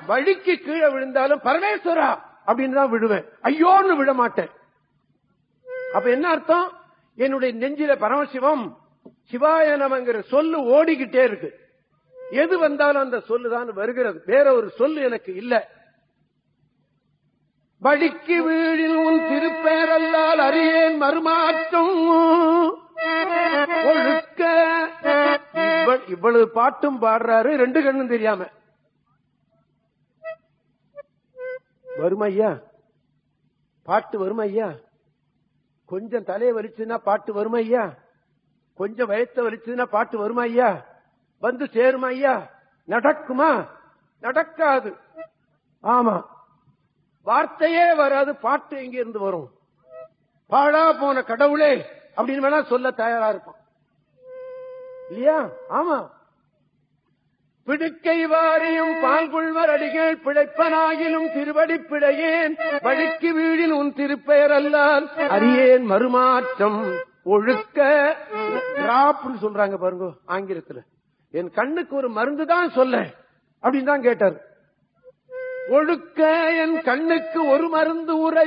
வழிக்கு கீழே விழுந்தாலும் பரமேஸ்வரா அப்படின்னு தான் விழுவேன் ஐயோன்னு விழ மாட்டேன் அப்ப என்ன அர்த்தம் என்னுடைய நெஞ்சில பரமசிவம் சிவாய நமங்கிற சொல்லு ஓடிக்கிட்டே இருக்கு எது வந்தாலும் அந்த சொல்லுதான் வருகிறது வேற ஒரு சொல்லு எனக்கு இல்ல வழிக்கு வீழில் உன் திருப்பேரல்லால் அறியேன் மறுமாற்றம் ஒழுக்க இவ்வ- இவ்வளவு பாட்டும் பாடுறாரு ரெண்டு கண்ணும் தெரியாம வருமையா பாட்டு வருமையா கொஞ்சம் தலையை வலிச்சுன்னா பாட்டு வருமா ஐயா கொஞ்சம் வயத்த வலிச்சுன்னா பாட்டு வருமா ஐயா வந்து சேருமா ஐயா நடக்குமா நடக்காது ஆமா வார்த்தையே வராது பாட்டு எங்க இருந்து வரும் பாழா போன கடவுளே அப்படின்னு வேணா சொல்ல தயாரா இருப்பான் இல்லையா ஆமா பிடுக்கை வாரியும் பால் கொள்வர் அடிகள் பிழைப்பனாகிலும் திருவடி பிழையேன் வழிக்கு வீழில் உன் திருப்பெயர் அல்லால் அறியேன் மறுமாற்றம் ஒழுக்க டிராப்னு சொல்றாங்க பாருங்க ஆங்கிலத்துல என் கண்ணுக்கு ஒரு மருந்து தான் சொல்ல அப்படின்னு தான் கேட்டார் ஒழுக்க என் கண்ணுக்கு ஒரு மருந்து உரை